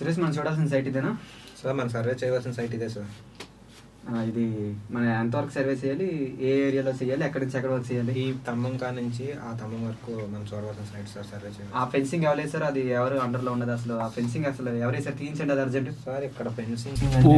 సురేష్ మనం చూడాల్సిన సైట్ ఇదేనా సార్ మనం సర్వే చేయవలసిన సైట్ ఇదే సార్ ఆ, ఇది మన ఎంతవరకు సర్వే చేయాలి ఏ ఏరియాలో చేయాలి ఎక్కడి నుంచి ఎక్కడి వరకు చేయాలి ఈ తమ్మం కా నుంచి ఆ తమ్మం వరకు మనం చూడవలసిన సైట్ సార్ సర్వే చేయాలి ఆ ఫెన్సింగ్ ఎవరు వేసారు అది ఎవరు అండర్ లో ఉన్నది అసలు ఆ ఫెన్సింగ్ అసలు ఎవరు వేసారు తీయించండి అది అర్జెంట్ సార్ ఇక్కడ ఫెన్సింగ్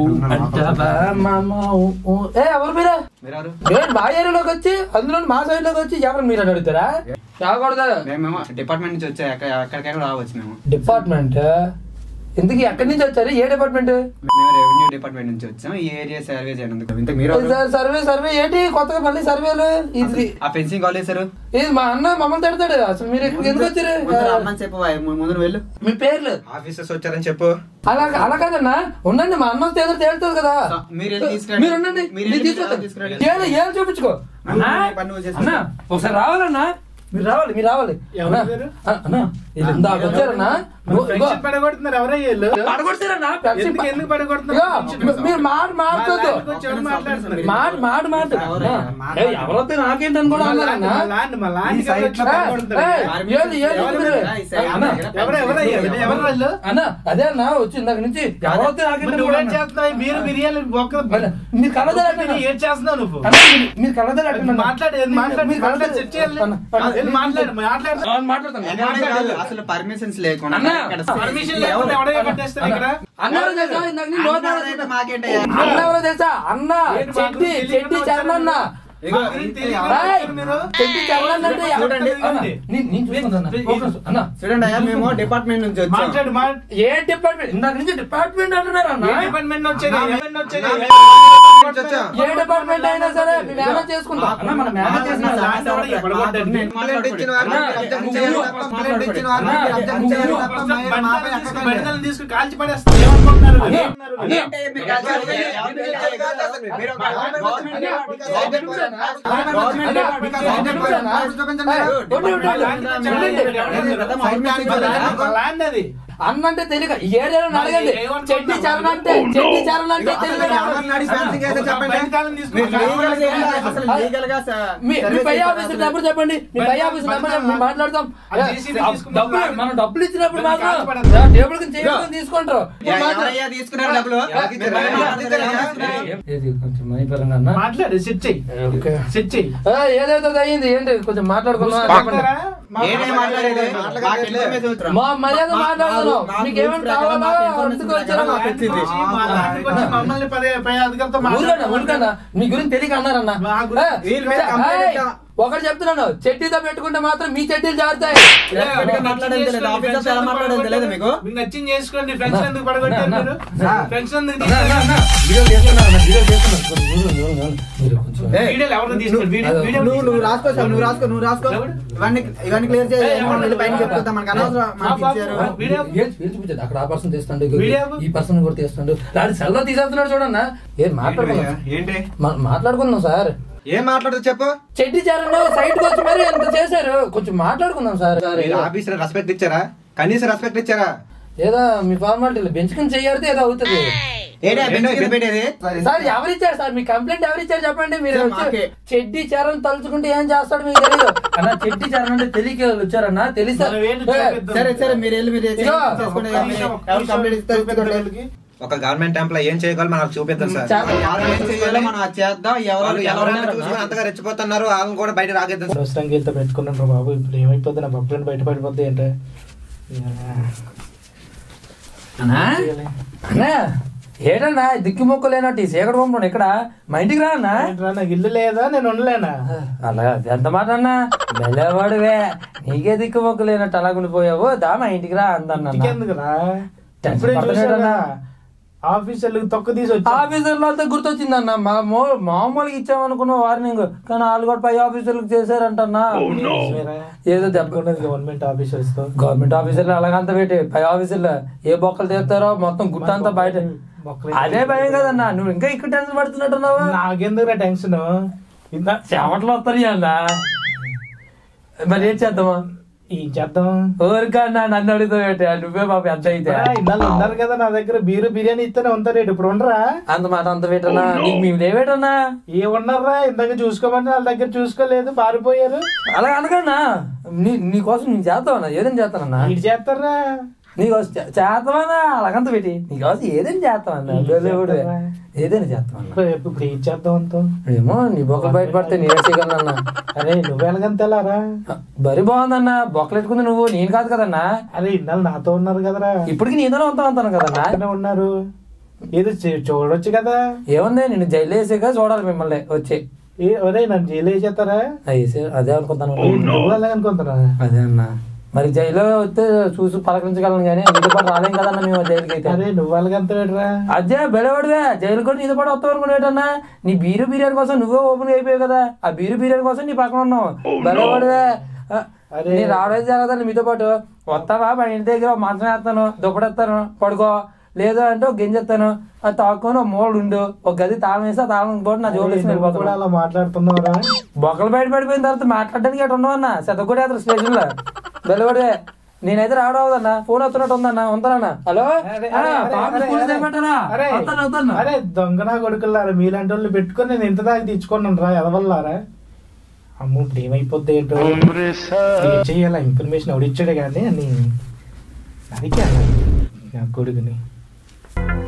ఏ ఎవరు మీరే మీరు ఎవరు ఏంటి మా ఏరియాలోకి వచ్చి అందులో మా సైడ్ లోకి వచ్చి ఎవరు మీరు అని అడుగుతారా రాకూడదు మేము డిపార్ట్మెంట్ నుంచి వచ్చా ఎక్కడ ఎక్కడికైనా రావచ్చు మేము డిపార్ట్మెంట్ ఇంతకీ ఎక్కడి నుంచి వచ్చారు ఏ డిపార్ట్మెంట్ మేము రెవెన్యూ డిపార్ట్మెంట్ నుంచి వచ్చాం ఈ ఏరియా సర్వే చేయనందుకు ఇంత మీరు ఎవరు? సార్ సర్వే సర్వే ఏంటి కొత్తగా మళ్ళీ సర్వేలు ఇది ఆ ఫెన్సింగ్ కాల్ చేశారు ఇది మా అన్న మమ్మల్ని తిడతాడు అసలు మీరు ఇక్కడికి ఎందుకు వచ్చారు అమ్మని చెప్పు ముందు వెళ్ళు మీ పేర్లు ఆఫీసర్స్ వచ్చారని చెప్పు అలా అలా కాదన్నా ఉండండి మా అన్న ఏదో తేలుతుంది కదా మీరు వెళ్ళి తీసుకురండి. మీరు ఉండండి మీరు మీరు వెళ్ళి తీసుకొస్తాను తీసుకురండి. ఏళ్ళు ఏళ్ళు చూపించుకో అన్నా మీ పని నువ్వు చేసుకో. అన్నా ఒకసారి రావాలన్నా మీరు రావాలి మీరు రావాలి ఎవరు అన్నా, మీరు? అ- అన్నా వీళ్ళు ఇందాక వచ్చారన్నా మన ఇగో, ఫ్రెండ్షిప్ పడగొడుతున్నారు ఎవరయ్య వీళ్ళు పడగొడతారన్నా, పెప్సీ ఎందుకు ప- ఎందుకు పడగొడుతున్నారు ఇగో, ఫ్రెండ్షిప్? మీ- మీరు మాట మాట్లాడొద్దు మా ల్యాండ్కి వచ్చి ఎవరు మాట్లాడుతున్నారు? మాట మాట మాట ఎవరయ్యా? ఏయ్, ఎవరొస్తే నాకేంటని కూడా మా ల్యాండ్, అన్నారన్నా మా ల్యాండ్, మా ల్యాండ్కి ఈ సైట్ ఎవరు వచ్చి లో- పడగొడుతున్నారు? ఏయ్, ఏళ్ళు, ఏళ్ళు ఎవరు మీరు? ఈ సైడ్ అన్నా, దగ్గర ఎవరు ఎవరయ్యా వీళ్ళు? ఎవరు వాళ్ళు అన్న అదే అన్న వచ్చి ఇందాక నుంచి ఎవరొస్తే మరి నాకేంటని నువ్వు కూడా ఏం అన్నా. చేస్తున్నావు మీరు బిర్యానీ ఒక్క మరి మీరు కలదలు అట్లా ఏం చేస్తున్నావు నువ్వు అన్న, మీరు- మీరు కలదలు అట్లా మాట్లాడు ఏం మాట్లాడు మీరు మాట్లాడు కలదలు- సెట్ చేయాలి అన్న, అన్న, వెళ్ళి మాట్లాడు మాట్లాడు అవును, మాట్లాడతాను ఎక్కడ కాదు, అసలు పర్మిషన్స్ లేకుండా అన్న, ఇక్కడ పర్మిషన్ ఎవరు- లేకుండా ఎవడో కట్టేస్తారు ఇక్కడ అన్న ఎవరో తెలుసా ఇందాక నీ నోట్ అన్న అయితే మాకేంటయ్యా? అన్న ఎవరో తెలుసా అన్న ఏంటి మా చెడ్డి గురించి చెడ్డి తెలియకుండా చరణ్ అన్న ఇగో, మా గురించి ఇంతే తెలియకుండా ఎవరు- ఏయ్, వచ్చారు మీరు చెడ్డి చరణ్ అంటే చూడండి, అన్న, నీ- నేను చూసుకుంటా అన్న. ఒక నిమిషం, అన్న చూడండి అయ్యా మేము డిపార్ట్మెంట్ నుంచి వచ్చాం మాట్లాడు మా ఏ డిపార్ట్మెంట్ ఇందాక నుంచి డిపార్ట్మెంట్ అంటున్నారు అన్న ఏ డిపార్ట్మెంట్ వచ్చేది ఏ డిపార్ట్మెంట్ వచ్చేది ఏ డిపార్ట్మెంట్ అయినా సరే మేము మేనేజ్ చేసుకుంటాం అన్న మనం మేనేజ్ చేసిన మా ల్యాండ్ ఎవడో ఎక్కడగొట్టాడు? కంప్లైంట్ ఇచ్చిన వారిని అన్న, అబ్జెక్ట్ నువ్వు- చేయాలి తప్ప, కంప్లైంట్ ఇచ్చిన వారిని అన్న, అబ్జెక్ట్ నువ్వు- చేయాలి నువ్వు- తప్ప, బండి- మీరు మాపై బండిలను తీసుకు- ఎక్కకండి. బండిలను తీసుకు కాల్చి పడేస్తారు ఏమనుకుంటున్నారు అన్న, ఏమన్నారు? అన్న, ఏంటి మీరు కాదు, ఎవరు కాదు, ఎవరు కాదు, మీరు ఒక గవర్నమెంట్ అన్న, డిపార్ట్మెంట్ ఒక నిమిషం అన్న. గవర్నమెంట్ అన్న, డిపార్ట్మెంట్ ఒక నిమిషం అన్న. చూపించండి ఏయ్, మీరు. ఉండు, ఉండు, ఉండు. మా ల్యాండ్ అది అన్న అంటే తెలియక ఈ ఏరియాలో అడగండి ఏమనుకుంటున్నావు? చెడ్డి చరణ్ అంటే చెడ్డి చరణ్ అంటే అసలు తెలియక ఎవరిని అడిగి ఫెన్సింగ్ వేస్తే చెప్పండి బండి తాళం తీసుకుని మీరు లీగల్ గా ఏంటి? అసలు లీగల్ గా స- మీ మీ సర్వీస్ పై చేయాలి ఆఫీసర్ అసలు. నెంబర్ చెప్పండి మీ పై ఆఫీసర్ నెంబర్ చెప్పండి మేము మాట్లాడతాం ఆ JCB ఆ తీసుకుని డబ్బులు మాట్లాడు. మనం డబ్బులు ఇచ్చినప్పుడు దాన్ని మాత్రం కాల్చబడదు. టేబుల్ కింద చేయడం తీసుకుంటారు యా, ఎవరయ్యా తీసుకున్నారు డబ్బులు ఎవరికి ఇచ్చారు? మీరు ఎవరికి ఇచ్చారు? తీసుకున్నారు? ఏది కొంచెం మనీ పరంగా అన్న మాట్లాడు సెట్ చెయ్యి ఓకే సెట్ చెయ్యి ఆ, ఏదైతే అయ్యింది ఏంటి కొంచెం మాట్లాడుకుందాం చెప్పండి మాట్లాడతారా? ఏడే మాట్లాడేది మాకు తెలియమే చూస్తున్నాం. మా మర్యాద మా- మాట్లాడుతున్నాం మా- మీకు మా ఏమైనా ప్రకారం కావాలా మాకు information అందుకు వచ్చారా ప్రకారం మాకు మాకు వచ్చింది. మా ల్యాండ్కి వచ్చి మమ్మల్ని పదే పై అధికారితో ఊరుకన్నా ఊరుకన్నా మీ గురించి తెలియక అన్నారన్న మా గురించి- ఏ, వీళ్ళ మీద ఏయ్, కంప్లైంట్ ఇద్దాం. ఒకటి చెప్తున్నాను చెట్టితో పెట్టుకుంటే మాత్రం మీ చెట్టీలు జారుతాయి Respect గా మాట్లాడేది తెలియదు. ఆఫీసర్స్ ఎలా మాట్లాడేది తెలియదు మీకు మీకు నచ్చింది చేసుకోండి ఫ్రెండ్స్ ఎందుకు పడగొట్టారు అన్న, మీరు అన్న. ఫ్రెండ్స్ ఎందుకు అన్న, అన్న, తీసుకెళ్ళారు? అన్న, వీడియో చేస్తున్నారు అన్న, వీడియో చేస్తున్నారు కొంచెం వీడియో, వీడియో, వీడియో. మీరు కొంచెం ఏయ్, వీడియోలు ఎవరు తీసుకెళ్ళి వీడియో నువ్వు- వీడియో నువ్వు నువ్వు రాసుకో సార్ నువ్వు రాసుకో నువ్వు రాసుకో ఎవడు? ఇవన్నీ ఇవన్నీ క్లియర్ చేసి ఏయ్, ఎవడు? వెళ్ళి పైన చెప్తా మనకు అనవసరం మనకి మా ఇచ్చారు బాబు. వీడియో? ఏం- ఏం చూపించదు అక్కడ ఆ పర్సన్ తీస్తాడు వీడియో? ఈ పర్సన్ కూడా తీస్తాడు రాడు సెల్లో తీసేస్తున్నాడు చూడన్న ఏం మాట్లాడుకుందాం ఏంటి మా- మాట్లాడుకుందాం సార్ ఏం మాట్లాడుతూ చెప్పు చెడ్డి చారన్న సైట్ కి వచ్చి మరి ఎంత చేశారు కొంచెం మాట్లాడుకుందాం సార్ మీరు ఆఫీసర్ రెస్పెక్ట్ ఇచ్చారా కనీసం రెస్పెక్ట్ ఇచ్చారా ఏదో మీ ఫార్మాలిటీలు బెంచుకుని చెయ్యాడితే ఏదో అవుతుంది ఏడే బెంచ్ కింద పెట్టేది సార్ ఎవరిచ్చారు సార్ మీ కంప్లైంట్ ఎవరిచ్చారు చెప్పండి మీరు సార్, వచ్చి మాకే. చెడ్డి చరణ్ తలుచుకుంటే ఏం చేస్తాడు మీకు తెలియదు అన్న చెడ్డి చరణ్ అంటే తెలియక వాళ్ళు వచ్చారన్న తెలుసా మరి ఏంటి ఏ, చూపిద్దాం? సరే సరే మీరు వెళ్ళి మీరు ఇదిగో, చేసుకోండి. ఒక్క నిమిషం, ఒక్క ఎవరు నిమిషం కంప్లీట్ ఇస్తారు చూపిద్దాం ఇస్తారు. వీళ్ళకి. ఒక గవర్నమెంట్ ఎంప్లాయ్ ఏం చేయగలరు మనకు చూపిద్దాం సార్ చాలా- ఎవరు ఏం చేయాలో మనం అది చేద్దాం ఎవరు వాళ్ళు ఎవరైనా ఎవరైనా చూసుకుని అంతగా రెచ్చిపోతున్నారు వాళ్ళని కూడా బయట రాగేద్దాం సార్. అవసరానికి వెళ్తే పెట్టుకున్నాను రా బాబు ఇప్పుడు ఏమైపోతుంది నా బాబు ఫ్రెండ్ బయట పడిపోద్ది ఏంటో అన్నా అన్నా ఏడన్నా దిక్కు మొక్కు లేనట్టు ఈ సీకటి పంపడం ఇక్కడ మా ఇంటికి రా అన్నా ఏంట్రా, నాకు ఇల్లు లేదా నేను ఉండలేనా అలా ఎంత మాట అన్నా మెల్లవాడువే నీకే దిక్కు మొక్కు లేనట్టు అలా ఉండిపోయావు దా మా ఇంటికి రా అందన్న ఇంటికెందుకురా టెన్షన్ ఇప్పుడే పడతాడు చూసానా అన్న. ఆఫీసర్లకు తొక్క తీసి వచ్చా ఆఫీసర్లు అంతా గుర్తొచ్చిందన్న మా మో- మామూలుగా ఇచ్చామనుకున్న వార్నింగ్ కానీ వాళ్ళు కూడా పై ఆఫీసర్లకు చేశారంటన్నా ఏదో దెబ్బ గవర్నమెంట్ ఆఫీసర్స్ తో గవర్నమెంట్ ఆఫీసర్లు అలాగంత పెట్టి పై ఆఫీసర్లు ఏ బొక్కలు తీస్తారో మొత్తం గుట్టంతా బయట బొక్కలు అదే భయం కదన్నా నువ్వు ఇంకా ఇక్కడ టెన్షన్ పడుతున్నట్టున్నావా నాకెందుకురా టెన్షన్ ఇందా చెమటలు వస్తాయి అన్న మరి ఏం చేద్దామా ఏం చేద్దాం ఊరికన్నా నన్ను అడుగుతావు నువ్వే బాబు ఎంత అయితే ఆ, ఇన్నాళ్ళు ఉన్నారు కదా నా దగ్గర బీరు బిర్యానీ ఇస్తేనే ఉంటారు ఇప్పుడు ఉండరా అంత మాట అంత పెట్టన్నా నీకు మేము లేవేటన్నా ఏ ఉన్నారా ఇందాక చూసుకోమంటే వాళ్ళ దగ్గర చూసుకోలేదు పారిపోయారు అలా అనకన్నా నీ నీ కోసం నేను చేస్తావన్నా ఏదైనా చేస్తానన్నా ఇటు చేస్తారా నీకోసం చే- చేస్తామన్నా అలాగంత పెట్టి నీకోసం ఏదైనా చేస్తామన్నా బెల్లవుడు ఏదైనా చేస్తామన్నా ఇప్పుడు ఇప్పుడు ఏం చేద్దాం అంతా ఏమో నీ బొక్కలు బయట పడితే నేను చేయగలనన్నా అరే నువ్వు ఎలాగంత వెళ్ళారా బరి బాగుందన్నా బొక్కలు ఎట్టుకుంది నువ్వు నేను కాదు కదన్నా అరే ఇన్నాళ్ళు నాతో ఉన్నారు కదరా ఇప్పటికి నీతోనే ఉంటా అంటాను కదన్నా అక్కడే ఉన్నారు ఏదో చే- చూడొచ్చు కదా ఏముంది నేను జైలు వేసాక చూడాలి మిమ్మల్ని వచ్చి ఏ ఒరే నన్ను జైలు వేసేస్తారా వేసే అదే అనుకుంటాను ఏ, నువ్వు అలాగనుకుంటున్నా అదే అన్నా మరి జైల్లో వస్తే చూసి పలకరించగలను కానీ నీతో పాటు రాలేం కదన్నా మేము జైలుకి అయితే అరే నువ్వు అలాగంత పెట్టరా అదే బెడవాడివే జైలు కూడా నీతో పాటు వస్తావు అనుకునేటన్నా నీ బీరు బిర్యానీ కోసం నువ్వే ఓపెన్ అయిపోయావు కదా ఆ బీరు బిర్యానీ కోసం నీ పక్కన ఉన్నావు బెడవాడివే అరే. నేను రావడం జరగదండి మీతో పాటు వస్తావా మా ఇంటి దగ్గర ఒక మంచం వేస్తాను దుప్పడెత్తాను పడుకో లేదు అంటే ఒక గింజ ఎత్తాను అది తాక్కుని ఒక మూడు ఉండు ఒక గది తాళం వేసి ఆ తాళం పోటీ నా జోలు వేసి నువ్వు కూడా వెళ్ళిపోతాను అలా మాట్లాడుతున్నావురా బొక్కలు బయట పడిపోయిన తర్వాత మాట్లాడడానికి అటు ఉండవు అన్న శతకొడి అతను స్టేషన్ లో బెల్లబడే నేనైతే రావడం అవుదన్నా ఫోన్ వస్తున్నట్టు ఉందన్న ఉంటానన్నా హలో అరే, ఆ, అరే, అరే, పాపని అరే, స్కూల్ అరే, చేయమంటారా? అరే, వస్తాను, వస్తాను. అరే దొంగ నా కొడుకులారా మీలాంటి వాళ్ళు పెట్టుకొని నేను ఇంత దాకా తెచ్చుకున్నాను రా ఎదవల్లారా అమ్మ ఇప్పుడు ఏమైపోద్ది ఏంటో ఏం చెయ్యాలా ఇన్ఫర్మేషన్ ఎవడిచ్చాడే కానీ అని అడిగా నా కొడుకుని